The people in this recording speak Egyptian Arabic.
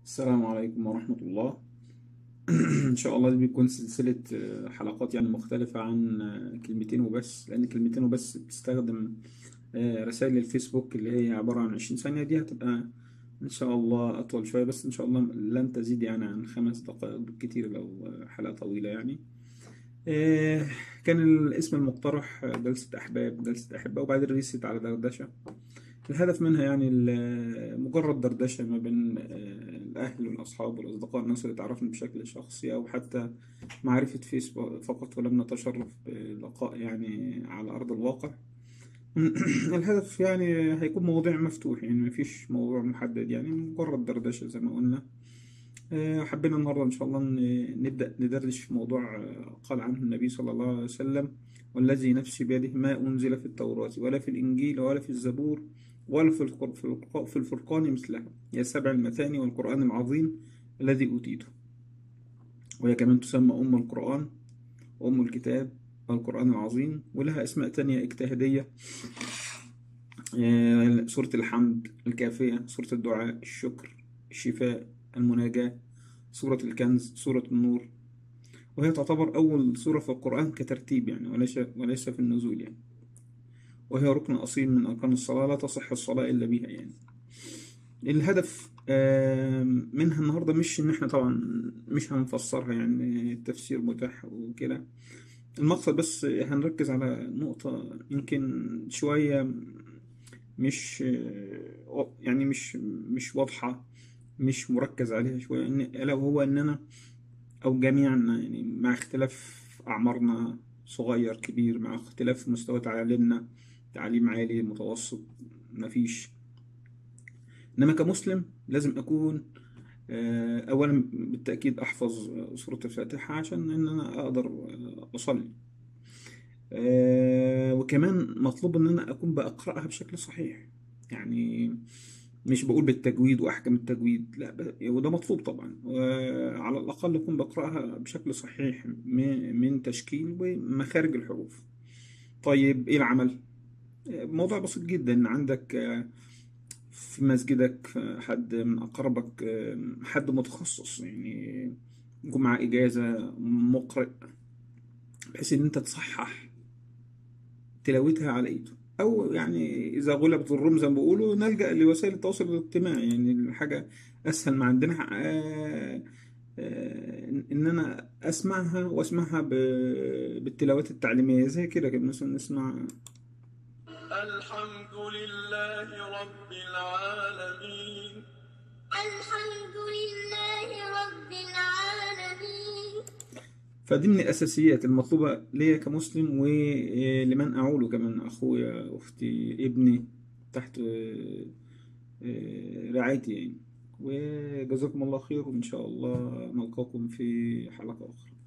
السلام عليكم ورحمة الله إن شاء الله دي بتكون سلسلة آه، حلقات يعني مختلفة عن آه، كلمتين وبس لأن كلمتين وبس بتستخدم آه، رسائل الفيسبوك اللي هي عبارة عن عشرين ثانية دي هتبقى إن شاء الله أطول شوية بس إن شاء الله لن تزيد يعني عن خمس دقائق بالكتير لو آه، حلقة طويلة يعني آه، كان الاسم المقترح آه، جلسة أحباب جلسة أحبة وبعدين ريست على دردشة الهدف منها يعني ال- مجرد دردشة ما بين آه، الأهل والأصحاب والأصدقاء الناس اللي تعرفني بشكل شخصي أو حتى معرفة فيسبوك فقط ولم نتشرف بلقاء يعني على أرض الواقع الهدف يعني هيكون مواضيع مفتوح يعني مفيش موضوع محدد يعني مجرد دردشة زي ما قلنا آه، حبينا النهاردة إن شاء الله ن- نبدأ ندردش في موضوع آه، قال عنه النبي صلى الله عليه وسلم والذي نفسي بيده ما أنزل في التوراة ولا في الإنجيل ولا في الزبور ولا في القر- في الق- في الفرقان مثلها هي سبع المثاني والقرآن العظيم الذي أوتيته وهي كمان تسمى أم القرآن وأم الكتاب والقرآن العظيم ولها أسماء تانية اجتهادية آه، سورة الحمد الكافية سورة الدعاء الشكر الشفاء المناجاة سورة الكنز سورة النور وهي تعتبر أول سورة في القرآن كترتيب يعني وليس وليس في النزول يعني وهي ركن أصيل من أركان الصلاة لا تصح الصلاة إلا بها يعني الهدف آم، منها النهاردة مش إن إحنا طبعا مش هنفسرها يعني التفسير متاح وكده المقصد بس هنركز على نقطة يمكن شوية مش آه، يعني مش مش واضحة مش مركز عليها شوية إن ألا وهو إننا أو جميعنا يعني مع اختلاف أعمارنا صغير كبير مع اختلاف مستوى تعليمنا تعليم عالي متوسط مفيش إنما كمسلم لازم أكون آه، أولا بالتأكيد أحفظ آه، سورة الفاتحة عشان إن أنا أقدر آه، أصلي آه، وكمان مطلوب إن أنا أكون بقرأها بشكل صحيح يعني مش بقول بالتجويد وأحكام التجويد لا ب- وده مطلوب طبعا وعلى الأقل أكون بقرأها بشكل صحيح من من تشكيل ومخارج الحروف طيب إيه العمل؟ آه، موضوع بسيط جدا إن عندك آه، في مسجدك آه، حد من أقربك آه، حد متخصص يعني يكون معاه إجازة مقرئ بحيث إن أنت تصحح تلاوتها على ايده او يعني اذا غلبت الروم زي ما بيقولوا نلجأ لوسائل التواصل الاجتماعي يعني الحاجه اسهل ما عندنا آه، آه، ان انا اسمعها واسمعها ب- بالتلاوات التعليميه زي كده كده مثلا نسمع الحمد لله رب العالمين الحمد لله رب العالمين فدي من الاساسيات المطلوبه ليا كمسلم ولمن اعوله كمان اخويا اختي ابني تحت آه، آه، رعايتي يعني وجزاكم الله خير وان شاء الله نلقاكم في حلقه اخرى